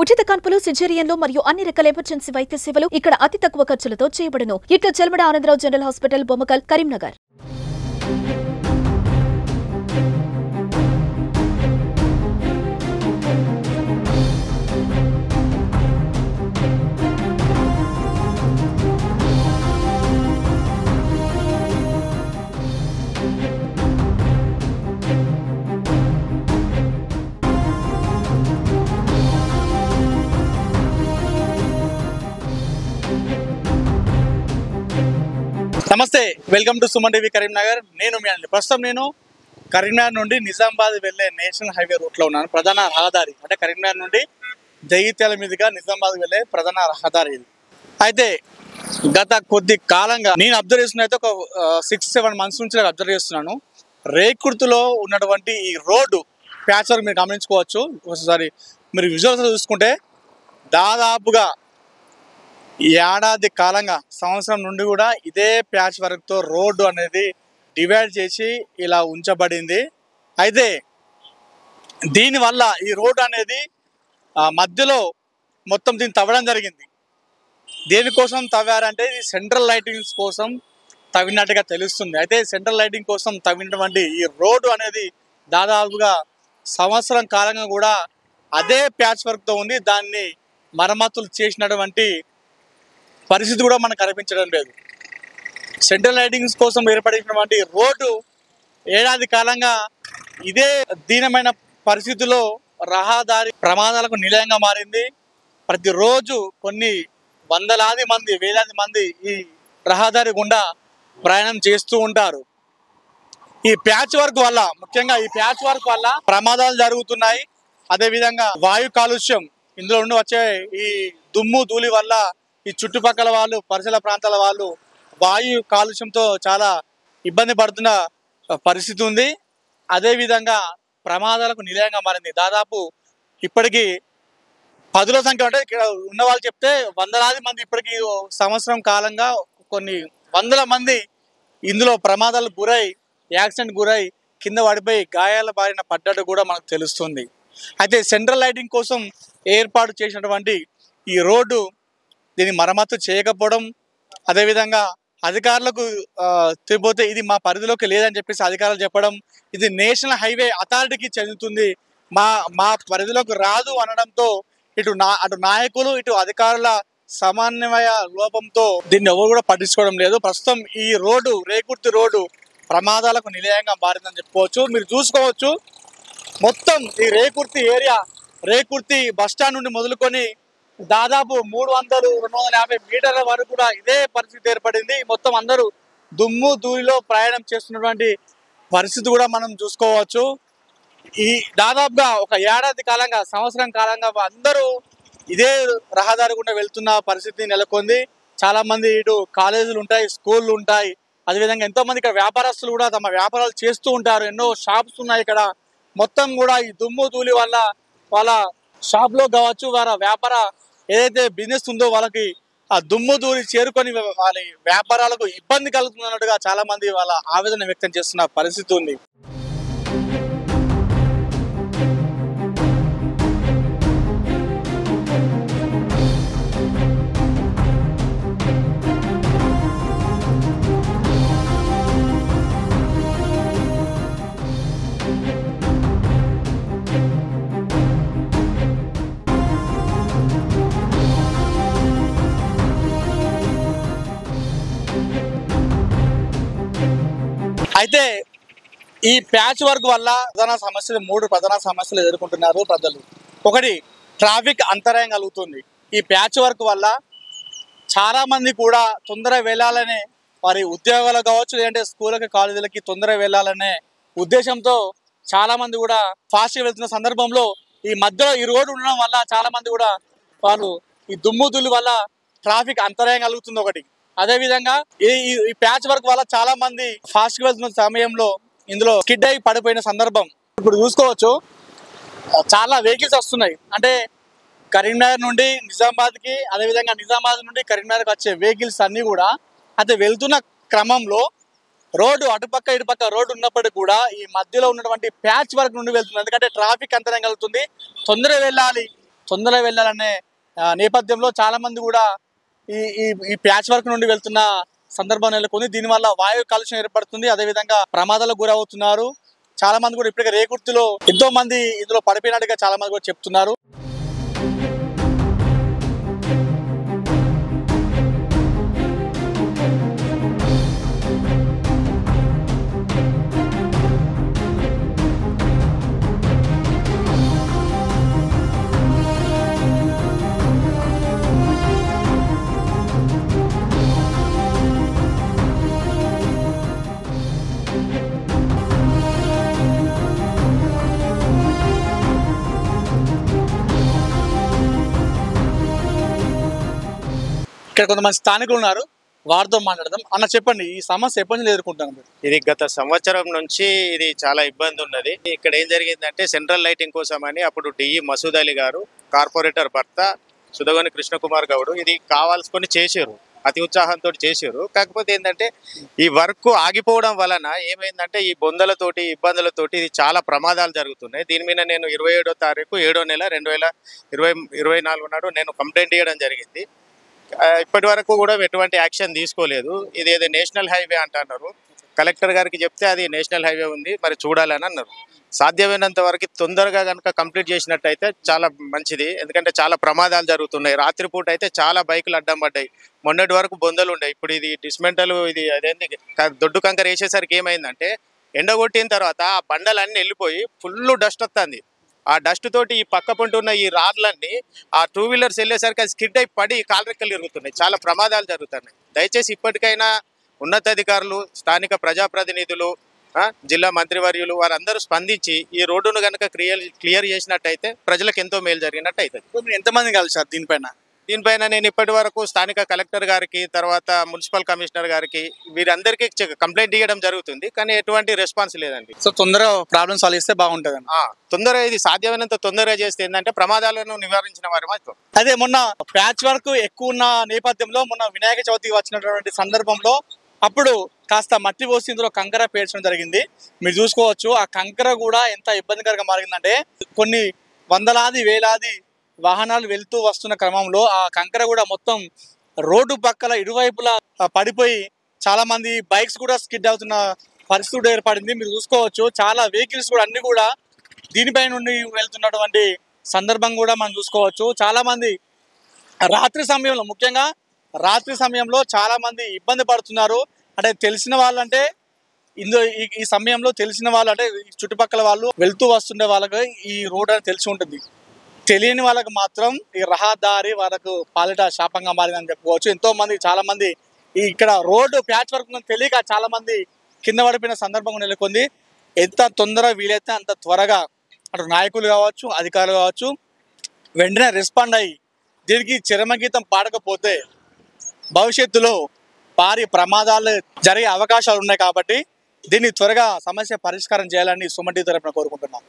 ఉచిత కాన్పులు సిజేరియన్లు మరియు అన్ని రకాల ఎమర్జెన్సీ వైద్య సేవలు ఇక్కడ అతి తక్కువ ఖర్చులతో చేయబడును ఇట్ల చెల్మడ ఆనందరావు జనరల్ హాస్పిటల్ బొమ్మకల్ కరీంనగర్ నమస్తే welcome to Suman TV Karimnagar నేను మీ అండి ప్రస్తుతం నేను కరీంనగర్ నుండి నిజామాబాద్ వెళ్ళే నేషనల్ హైవే రూట్లో ఉన్నాను ప్రధాన రహదారి అంటే కరీంనగర్ నుండి జగిత్యాల మీదుగా నిజామాబాద్ వెళ్ళే ప్రధాన రహదారి ఇది అయితే గత కొద్ది కాలంగా నేను అబ్జర్వ్ చేస్తున్న అయితే ఒక సిక్స్ సెవెన్ మంత్స్ నుంచి నేను అబ్జర్వ్ చేస్తున్నాను రేకుర్తిలో ఉన్నటువంటి ఈ రోడ్డు ప్యాచ్ వర్క్ మీరు గమనించుకోవచ్చు ఒకసారి మీరు విజువల్స్ చూసుకుంటే దాదాపుగా ఈ ఏడాది కాలంగా సంవత్సరం నుండి కూడా ఇదే ప్యాచ్ వర్క్తో రోడ్డు అనేది డివైడ్ చేసి ఇలా ఉంచబడింది అయితే దీనివల్ల ఈ రోడ్డు అనేది ఆ, మధ్యలో మొత్తం దీన్ని తవ్వడం జరిగింది దేనికోసం తవ్వారంటే ఇది సెంట్రల్ లైటింగ్స్ కోసం తవ్వినట్టుగా తెలుస్తుంది అయితే సెంట్రల్ లైటింగ్ కోసం తవ్వినటువంటి ఈ రోడ్డు అనేది దాదాపుగా సంవత్సరం కాలంగా కూడా అదే ప్యాచ్ వర్క్తో ఉంది దాన్ని మరమ్మతులు చేసినటువంటి పరిస్థితి కూడా మనకు కనిపించడం లేదు సెంట్రల్ లైటింగ్స్ కోసం ఏర్పడినటువంటి రోడ్డు ఏడాది కాలంగా ఇదే దీనమైన పరిస్థితిలో రహదారి ప్రమాదాలకు నిలయంగా మారింది ప్రతిరోజు కొన్ని వందలాది మంది వేలాది మంది ఈ రహదారి గుండా ప్రయాణం చేస్తూ ఉంటారు ఈ ప్యాచ్ వర్క్ వల్ల ముఖ్యంగా ఈ ప్యాచ్ వర్క్ వల్ల ప్రమాదాలు జరుగుతున్నాయి అదేవిధంగా వాయు కాలుష్యం ఇందులో నుండి వచ్చే ఈ దుమ్ము ధూళి వల్ల ఈ చుట్టుపక్కల వాళ్ళు పరిసర ప్రాంతాల వాళ్ళు వాయు కాలుష్యంతో చాలా ఇబ్బంది పడుతున్న పరిస్థితి ఉంది అదేవిధంగా ప్రమాదాలకు నిలయంగా మారింది దాదాపు ఇప్పటికీ పదుల సంఖ్య అంటే ఇక్కడ ఉన్న వాళ్ళు చెప్తే వందలాది మంది ఇప్పటికీ ఓ సంవత్సరం కాలంగా కొన్ని వందల మంది ఇందులో ప్రమాదాలకు గురై యాక్సిడెంట్ గురై కింద పడిపోయి గాయాల బారిన పడ్డట్టు కూడా మనకు తెలుస్తుంది అయితే సెంట్రల్ లైటింగ్ కోసం ఏర్పాటు చేసినటువంటి ఈ రోడ్డు దీన్ని మరమ్మతు చేయకపోవడం అదేవిధంగా అధికారులకు ఆ, తెలిపోతే ఇది మా పరిధిలోకి లేదని చెప్పేసి అధికారులు చెప్పడం ఇది నేషనల్ హైవే అథారిటీకి చెందుతుంది మా మా పరిధిలోకి రాదు అనడంతో ఇటు నా అటు నాయకులు ఇటు అధికారుల సమన్వయ లోపంతో దీన్ని ఎవరు కూడా పట్టించుకోవడం లేదు ప్రస్తుతం ఈ రోడ్డు రేకుర్తి రోడ్డు ప్రమాదాలకు నిలయంగా మారిందని చెప్పుకోవచ్చు మీరు చూసుకోవచ్చు మొత్తం ఈ Rekurthi area Rekurthi bus stand నుండి మొదలుకొని దాదాపు మూడు వందలు రెండు వందల యాభై మీటర్ల వరకు కూడా ఇదే పరిస్థితి ఏర్పడింది మొత్తం అందరూ దుమ్ము ధూళిలో ప్రయాణం చేస్తున్నటువంటి పరిస్థితి కూడా మనం చూసుకోవచ్చు ఈ దాదాపుగా ఒక ఏడాది కాలంగా సంవత్సరం కాలంగా అందరూ ఇదే రహదారి గుండా వెళ్తున్న పరిస్థితి నెలకొంది చాలా మంది ఇటు కాలేజీలు ఉంటాయి స్కూళ్ళు ఉంటాయి అదేవిధంగా ఎంతో మంది ఇక్కడ వ్యాపారస్తులు కూడా తమ వ్యాపారాలు చేస్తూ ఉంటారు ఎన్నో షాప్స్ ఉన్నాయి ఇక్కడ మొత్తం కూడా ఈ దుమ్ము ధూళి వల్ల వాళ్ళ షాప్ లో కావచ్చు వాళ్ళ వ్యాపార ఏదైతే బిజినెస్ ఉందో వాళ్ళకి ఆ దుమ్ము ధూళి చేరుకొని వాళ్ళ వ్యాపారాలకు ఇబ్బంది కలుగుతున్నట్టుగా చాలా మంది వాళ్ళ ఆవేదన వ్యక్తం చేస్తున్న పరిస్థితి ఉంది అయితే ఈ ప్యాచ్ వర్క్ వల్ల ప్రధాన సమస్యలు మూడు ప్రధాన సమస్యలు ఎదుర్కొంటున్నారు ప్రజలు ఒకటి ట్రాఫిక్ అంతరాయం కలుగుతుంది ఈ ప్యాచ్ వర్క్ వల్ల చాలా మంది కూడా తొందర వెళ్ళాలనే వారి ఉద్యోగాలు కావచ్చు లేదంటే స్కూళ్ళకి కాలేజీలకి తొందర వెళ్ళాలనే ఉద్దేశంతో చాలా మంది కూడా ఫాస్ట్గా వెళ్తున్న సందర్భంలో ఈ మధ్యలో ఈ రోడ్డు ఉండడం వల్ల చాలా మంది కూడా వాళ్ళు ఈ దుమ్ము దుల్లు వల్ల ట్రాఫిక్ అంతరాయం కలుగుతుంది ఒకటి అదే విధంగా ఈ ఈ- ఈ ప్యాచ్ వర్క్ వల్ల చాలా మంది ఫాస్ట్ గా వెళ్తున్న సమయంలో ఇందులో స్కిడ్ అయి పడిపోయిన సందర్భం ఇప్పుడు చూసుకోవచ్చు చాలా వెహికల్స్ వస్తున్నాయి అంటే కరీంనగర్ నుండి నిజామాబాద్ కి అదే విధంగా నిజామాబాద్ నుండి కరీంనగర్ వచ్చే వెహికల్స్ అన్ని కూడా అయితే వెళ్తున్న క్రమంలో రోడ్డు అటుపక్క ఇటుపక్క రోడ్డు ఉన్నప్పటికీ కూడా ఈ మధ్యలో ఉన్నటువంటి ప్యాచ్ వర్క్ నుండి వెళ్తుంది ఎందుకంటే ట్రాఫిక్ అంతరం కలుగుతుంది తొందర వెళ్ళాలి తొందరగా వెళ్ళాలనే ఆ, నేపథ్యంలో చాలా మంది కూడా ఈ ఈ ఈ ప్యాచ్ వర్క్ నుండి వెళ్తున్న సందర్భం నెలకొంది దీనివల్ల వాయు కాలుష్యం ఏర్పడుతుంది అదేవిధంగా ప్రమాదాలకు గురవుతున్నారు చాలా మంది కూడా ఇప్పటికే రేకుర్తిలో ఎంతో మంది ఇందులో పడిపోయినట్టుగా చాలా మంది కూడా చెప్తున్నారు ఇక్కడ కొంతమంది స్థానికులు ఉన్నారు వారితో మాట్లాడదాం అన్న చెప్పండి ఈ సమస్య ఎప్పటి నుంచి ఎదుర్కొంటాను మీరు ఇది గత సంవత్సరం నుంచి ఇది చాలా ఇబ్బంది ఉన్నది ఇక్కడ ఏం జరిగిందంటే సెంట్రల్ లైటింగ్ కోసం అని అప్పుడు డిఈ మసూద్ అలీ గారు కార్పొరేటర్ భర్త సుధగోని కృష్ణకుమార్ గౌడ్ ఇది కావాల్సుకొని చేశారు అతి ఉత్సాహంతో చేశారు కాకపోతే ఏంటంటే ఈ వర్క్ ఆగిపోవడం వలన ఏమైందంటే ఈ బొందలతోటి ఇబ్బందులతోటి ఇది చాలా ప్రమాదాలు జరుగుతున్నాయి దీని మీద నేను ఇరవై ఏడో తారీఖు ఏడో నెల రెండు వేల ఇరవై ఇరవై నాలుగు నాడు నేను కంప్లైంట్ ఇవ్వడం జరిగింది ఆ, ఇప్పటి వరకు కూడా ఎటువంటి యాక్షన్ తీసుకోలేదు ఇది ఏదో నేషనల్ హైవే అంటున్నారు కలెక్టర్ గారికి చెప్తే అది నేషనల్ హైవే ఉంది మరి చూడాలని అన్నారు సాధ్యమైనంత వరకు తొందరగా కనుక కంప్లీట్ చేసినట్టయితే చాలా మంచిది ఎందుకంటే చాలా ప్రమాదాలు జరుగుతున్నాయి రాత్రిపూట అయితే చాలా బైకులు అడ్డం పడ్డాయి మొన్నటి వరకు బొందలు ఉండే ఇప్పుడు ఇది డిస్మెంటల్ ఇది అదేంది క- దొడ్డు కంకర వేసేసరికి ఏమైందంటే ఎండ కొట్టిన తర్వాత ఆ బండలన్నీ వెళ్ళిపోయి ఫుల్ డస్ట్ వస్తుంది ఆ డస్ట్ తోటి ఈ పక్క పొంటి ఉన్న ఈ రాడ్లన్నీ ఆ టూ వీలర్స్ వెళ్ళేసరికి అది స్కిడ్ అయి పడి కాలరెక్కలు ఇరుగుతున్నాయి చాలా ప్రమాదాలు జరుగుతున్నాయి దయచేసి ఇప్పటికైనా ఉన్నతాధికారులు స్థానిక ప్రజాప్రతినిధులు ఆ, జిల్లా మంత్రివర్యులు వారందరూ స్పందించి ఈ రోడ్డును కనుక క్లియర్ క్లియర్ చేసినట్టయితే ప్రజలకు ఎంతో మేలు జరిగినట్టు అవుతుంది ఇప్పుడు మీరు ఎంతమంది కలిసారు దీనిపైన దీనిపైన నేను ఇప్పటి వరకు స్థానిక కలెక్టర్ గారికి తర్వాత మున్సిపల్ కమిషనర్ గారికి వీరందరికీ చె- కంప్లైంట్ ఇవ్వడం జరుగుతుంది కానీ ఎటువంటి రెస్పాన్స్ లేదండి సో తొందరగా ప్రాబ్లమ్ సాల్వ్ చేస్తే బాగుంటుంది ఆ, తొందరగా ఇది సాధ్యమైనంత తొందరగా చేస్తే ఏంటంటే ప్రమాదాలను నివారించిన వారి మాత్రం అదే మొన్న ప్యాచ్ వర్క్ ఎక్కువ ఉన్న నేపథ్యంలో మొన్న వినాయక చవితికి వచ్చినటువంటి సందర్భంలో అప్పుడు కాస్త మట్టి పోసి ఇందులో కంకర పేర్చడం జరిగింది మీరు చూసుకోవచ్చు ఆ కంకర కూడా ఎంత ఇబ్బందికరంగా మారిందంటే కొన్ని వందలాది వేలాది వాహనాలు వెళ్తూ వస్తున్న క్రమంలో ఆ కంకర కూడా మొత్తం రోడ్డు పక్కల ఇరువైపులా ఆ, పడిపోయి చాలా మంది బైక్స్ కూడా స్కిడ్ అవుతున్న పరిస్థితి కూడా ఏర్పడింది మీరు చూసుకోవచ్చు చాలా వెహికల్స్ కూడా అన్ని కూడా దీనిపై నుండి వెళ్తున్నటువంటి సందర్భం కూడా మనం చూసుకోవచ్చు చాలా మంది రాత్రి సమయంలో ముఖ్యంగా రాత్రి సమయంలో చాలా మంది ఇబ్బంది పడుతున్నారు అంటే తెలిసిన వాళ్ళంటే ఇందులో ఈ ఈ సమయంలో తెలిసిన వాళ్ళు అంటే ఈ చుట్టుపక్కల వాళ్ళు వెళ్తూ వస్తుండే వాళ్ళకి ఈ రోడ్ అని తెలిసి ఉంటుంది తెలియని వాళ్ళకి మాత్రం ఈ రహదారి వాళ్ళకు పాలిట శాపంగా మారిందని చెప్పుకోవచ్చు ఎంతో మంది చాలా మంది ఈ ఇక్కడ రోడ్డు ప్యాచ్ వర్క్ ఉందని తెలియక చాలా మంది కింద పడిపోయిన సందర్భం నెలకొంది ఎంత తొందర వీలైతే అంత త్వరగా అటు నాయకులు కావచ్చు అధికారులు కావచ్చు వెంటనే రెస్పాండ్ అయ్యి దీనికి చరమగీతం పాడకపోతే భవిష్యత్తులో భారీ ప్రమాదాలు జరిగే అవకాశాలు ఉన్నాయి కాబట్టి దీన్ని త్వరగా సమస్య పరిష్కారం చేయాలని సుమటి తరపున కోరుకుంటున్నాం